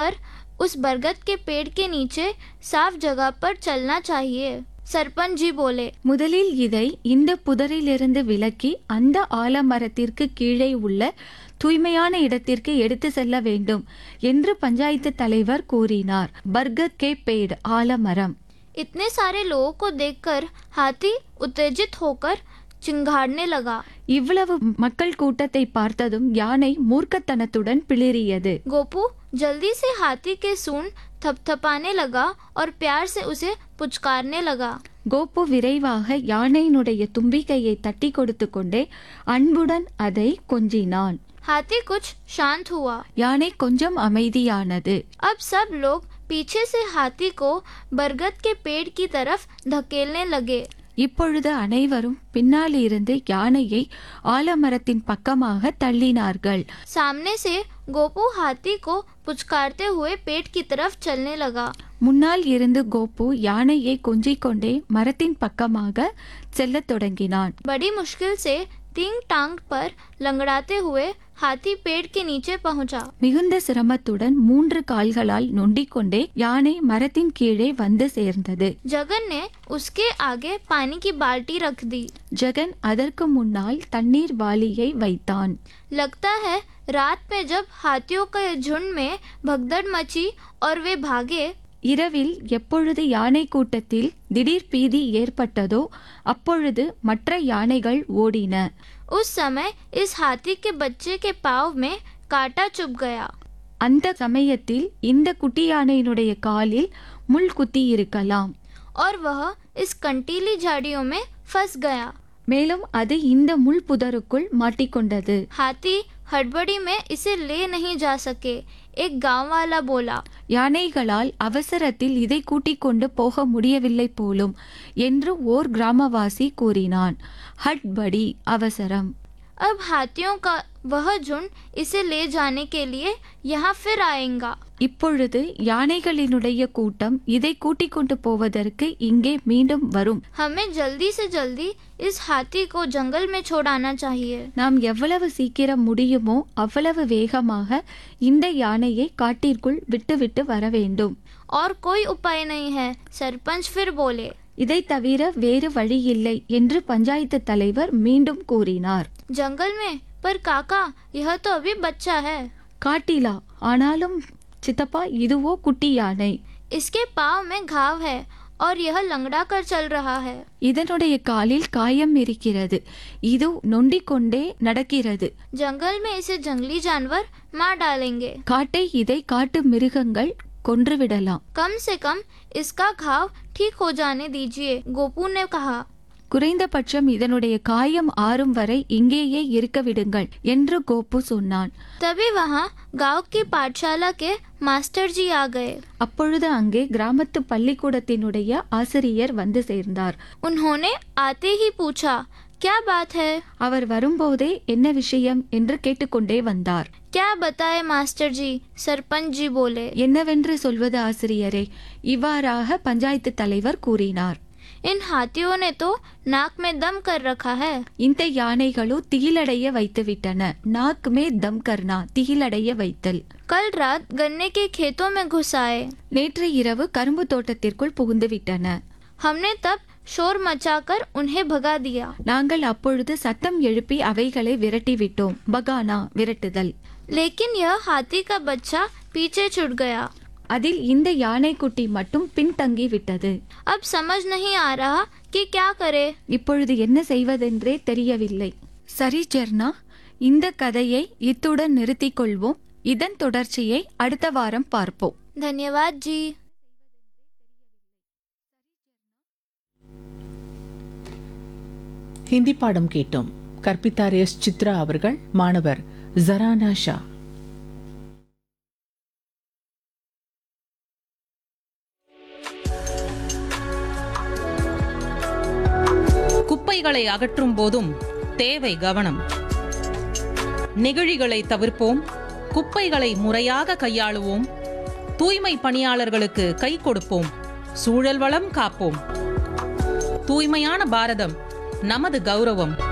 पर उस बरगद के पेड़ के नीचे साफ जगह पर चलना चाहिए सरपंच जी बोले முதலில் இதை இந்த புதரிலிருந்து விலக்கி அந்த ஆலமரத்திற்கு கீழே உள்ள தூய்மையான இடத்திற்கு எடுத்து செல்ல வேண்டும் என்று பஞ்சாயத்து தலைவர் கூறினார் பர்கத் கே பேட் ஆலமரம் इतने सारे लोगों को देखकर हाथी उत्तेजित होकर चिंगाड़ने लगा இவ்வளவு மக்கள் கூட்டத்தை பார்த்ததும் யானை மூர்க்கத்தனத்துடன் பிளிறியது गोपू जल्दी से हाथी के सूंड थपथपाने लगा और प्यार से उसे पुचकारने लगा கோபு விரைவாக யானையினுடைய தும்பிக்கையை தட்டி கொடுத்து கொண்டே அன்புடன் அதை கொஞ்சினான் हाथी कुछ शांत हुआ யானை கொஞ்சம் அமைதியானது अब सब लोग पीछे से हाथी को बरगद के पेड़ की तरफ धकेलने लगे இப்பொழுது அனைவரும் பின்னால் இருந்து யானையை ஆலமரத்தின் பக்கமாக தள்ளினார்கள் सामने से गोपू हाथी को पुचकारते हुए पेड़ की तरफ चलने लगा முன்னால் இருந்து கோபு யானையை கொஞ்சிக் கொண்டே மரத்தின் பக்கமாக செல்லத் தொடங்கினான் बड़ी मुश्किल से तीन टांग पर लंगड़ाते हुए हाथी पेड़ के नीचे पहुंचा மிகுந்த சிரமத்துடன் மூன்று கால்களால் நொண்டிக் கொண்டே யானை மரத்தின் கீழே வந்து சேர்ந்தது जगन ने उसके आगे पानी की बाल्टी रख दी ஜெகன் அதற்கு முன்னால் தண்ணீர் வாளியை வைத்தான் लगता है रात में जब हाथियों के झुंड में भगदड़ मची और वे भागे இரவில் எப்பொழுது யானை கூட்டத்தில் திடீர் பீதி ஏற்பட்டதோ அப்பொழுது மற்ற யானைகள் ஓடின उस समय इस हाथी के बच्चे के पाँव में कांटा चुभ गया அந்த சமயத்தில் இந்த குட்டி யானையினுடைய காலில் முள் குத்தி இருக்கலாம் और वह इस कंटीली झाड़ियों में फंस गया மேலும் அது இந்த முள் புதருக்குள் மாட்டிக்கொண்டது हाथी हड़बड़ी में इसे ले नहीं जा सके एक गांव वाला बोला யானைகளால் அவசரத்தில் இதை கூட்டிக் கொண்டு போக முடியவில்லை போலும் என்று ஓர் கிராமவாசி கூறினான் ஹட்படி அவசரம் अब हाथियों का वह झुंड इसे ले जाने के लिए यहाँ फिर आएगा இப்பொழுது யானைகளினுடைய கூட்டம் இதை கூட்டிக் கொண்டு போவதற்கு இங்கே மீண்டும் வரும் हमें जल्दी से जल्दी इस हाथी को जंगल में छोड़ाना चाहिए நாம் எவ்வளவு சீக்கிரம் முடியுமோ அவ்வளவு வேகமாக இந்த யானையை காட்டிற்குள் விட்டுவிட்டு வர வேண்டும் और कोई उपाय नहीं है सरपंच फिर बोले இதை தவிர வேறு வழி இல்லை என்று பஞ்சாயத்து தலைவர் மீண்டும் கூறினார் जंगल में पर काका यह तो अभी बच्चा है காட்டிலா ஆனாலும் சித்தப்பா இதுவோ குட்டி யானை इसके पाँव में घाव है और यह लंगड़ा कर चल रहा है இதனுடைய காலில் காயம் இருக்கிறது இது நொண்டிக் கொண்டே நடக்கிறது जंगल में इसे जंगली जानवर मार डालेंगे காட்டை இதை காட்டு மிருகங்கள் கொன்றுவிடலாம் कम से कम इसका घाव ठीक हो जाने दीजिए गोपू ने कहा குறைந்தபட்சம் இதனுடைய காயம் ஆறும் வரை இங்கேயே இருக்க விடுங்கள் என்று கோப்பு சொன்னான் तभी वहाँ गांव की पाठशाला के मास्टर जी आ गए அப்பொழுது அங்கே கிராமத்து பள்ளிக்கூடத்தினுடைய ஆசிரியர் வந்து சேர்ந்தார் उन्होंने आते ही पूछा क्या बात है அவர் வரும்போதே என்ன விஷயம் என்று கேட்டுக்கொண்டே வந்தார் क्या बताए मास्टर जी सरपंच जी बोले என்னவென்று சொல்வது ஆசிரியரே இவ்வாறாக பஞ்சாயத்து தலைவர் கூறினார் इन हाथियों ने तो नाक में दम कर रखा है இந்த யானைகளோ திகிலடைய வைத்துவிட்டன நாக்குமே தம் கர்னா திகிலடைய வைத்தல் कल रात गन्ने के खेतों में घुस आए நேற்று இரவு கரும்பு தோட்டத்திற்குள் புகுந்து விட்டன हमने तब शोर मचाकर उन्हें भगा दिया நாங்கள் அப்பொழுது சத்தம் எழுப்பி அவைகளை விரட்டிவிட்டோம் பகானா விரட்டுதல் लेकिन यह हाथी का बच्चा पीछे छुट गया அதில் இந்த யானைக்குட்டி மட்டும் பின்தங்கி விட்டது अब समझ नहीं आ रहा कि क्या करे இப்பொழுது என்ன செய்வதென்றே தெரியவில்லை சரி ஜெர்னா இந்த கதையை இத்துடன் நிறுத்திக் கொள்வோம் இதன் தொடர்ச்சியை அடுத்த வாரம் பார்ப்போம் धन्यवाद जी ஹிந்தி பாடம் கேட்டோம் கற்பித்தார் எஸ் சித்ரா அவர்கள் மாணவர் ஜரானா ஷா குப்பைகளை அகற்றும் போதும் தேவை கவனம் நெகிழிகளை தவிர்ப்போம் குப்பைகளை முறையாக கையாளுவோம் தூய்மை பணியாளர்களுக்கு கை கொடுப்போம் சூழல் வளம் காப்போம் தூய்மையான பாரதம் நமது கௌரவம்